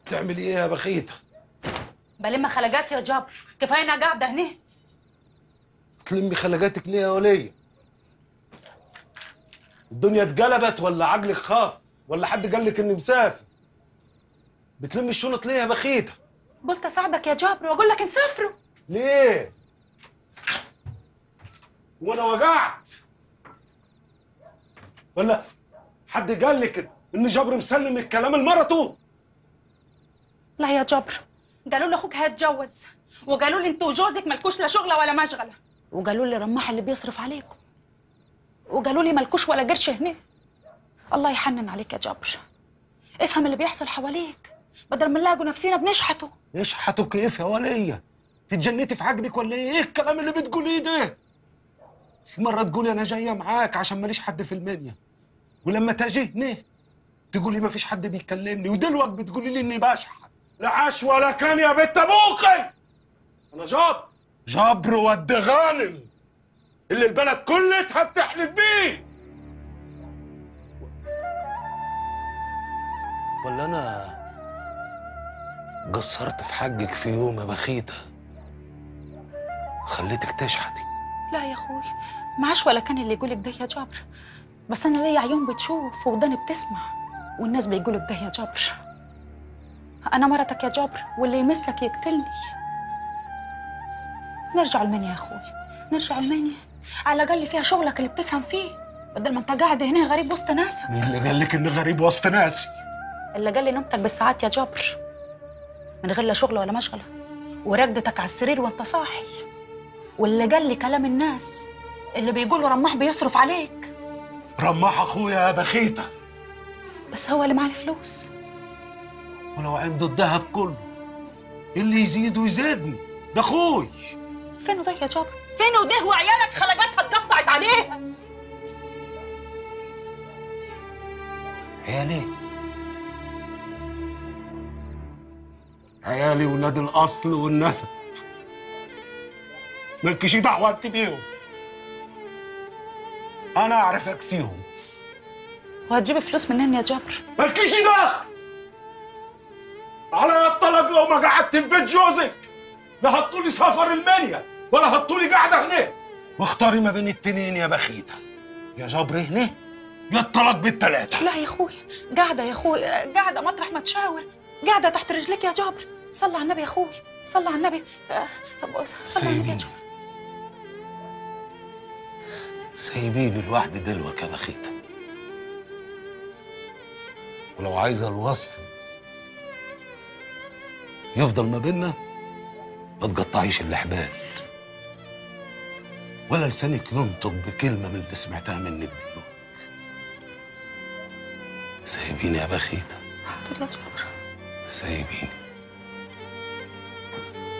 تعمل ايه يا بخيتة بلم خلقات يا جبر كفايه انا قاعده هنا تلمي خلقاتك ليه يا ولية الدنيا اتقلبت ولا عقلك خاف ولا حد قال لك اني مسافر بتلمي الشنط ليه يا بخيتة قلت اساعدك يا جبر واقول لك نسافروا ليه وانا وقعت ولا حد قال لك ان جبر مسلم الكلام لمرته لا يا جبر قالوا لي اخوك هيتجوز وقالوا لي انت وجوزك مالكوش لا شغله ولا مشغله وقالوا لي رماح اللي بيصرف عليكم وقالوا لي مالكوش ولا قرش هنا الله يحنن عليك يا جبر افهم اللي بيحصل حواليك بدل ما نلاقوا نفسينا بنشحته يشحتوا كيف يا ولية تتجنتي في عقلك ولا ايه إيه الكلام اللي بتقوليه ده في مرة تقولي انا جاية معاك عشان ماليش حد في المنيا ولما تجي هنا تقولي ما فيش حد بيكلمني ودلوقتي بتقولي لي اني بشحت لا عاش ولا كان يا بنت ابوكي انا جاب جبر ود غانم اللي البلد كلها بتحلف بيه ولا انا قصرت في حقك في يوم يا بخيتة خليتك تشحتي لا يا اخوي معاش ولا كان اللي يقولك ده يا جبر بس انا ليا عيون بتشوف وداني بتسمع والناس بيقولوا ده يا جبر انا مرتك يا جبر واللي يمسك يقتلني نرجع المنيا يا اخوي نرجع المنيا على الاقل فيها شغلك اللي بتفهم فيه بدل ما انت قاعد هنا غريب وسط ناسك مين اللي قال لك اني غريب وسط ناسي اللي قال لي نومتك بالساعات يا جبر من غير لا شغل ولا مشغله ورقدتك على السرير وانت صاحي واللي قال لي كلام الناس اللي بيقولوا رماح بيصرف عليك رماح اخويا يا بخيتة بس هو اللي معاه الفلوس ولو عنده الذهب كله اللي يزيد ويزيدني ده اخوي فين ده يا جبر فين وده وعيالك خلقاتها اتقطعت عليها عيالي عيالي ولاد الاصل والنسب مالكيش دعوه انت بيهم انا اعرف اكسيهم وهتجيب فلوس منين يا جبر مالكيش دخل على الطلاق لو ما قعدت في بيت جوزك لا هتطولي سفر المنيا ولا هتطولي قاعده هنا واختاري ما بين التنين يا بخيتة يا جبر هنا يا الطلاق بالتلاتة لا يا اخوي قاعده يا اخوي قاعده مطرح ما تشاور قاعده تحت رجليك يا جبر صلى على النبي يا اخوي صلى على النبي آه، طب صلى على النبي يا سيبيني. جبر سايبيني لوحدي دلوك يا بخيتة ولو عايزة الوصل يفضل ما بينا ما تقطعيش الحبال ولا لسانك ينطق بكلمة من اللي سمعتها منك دلوقتي سايبيني يا بخيتة حاضر يا جبر سايبيني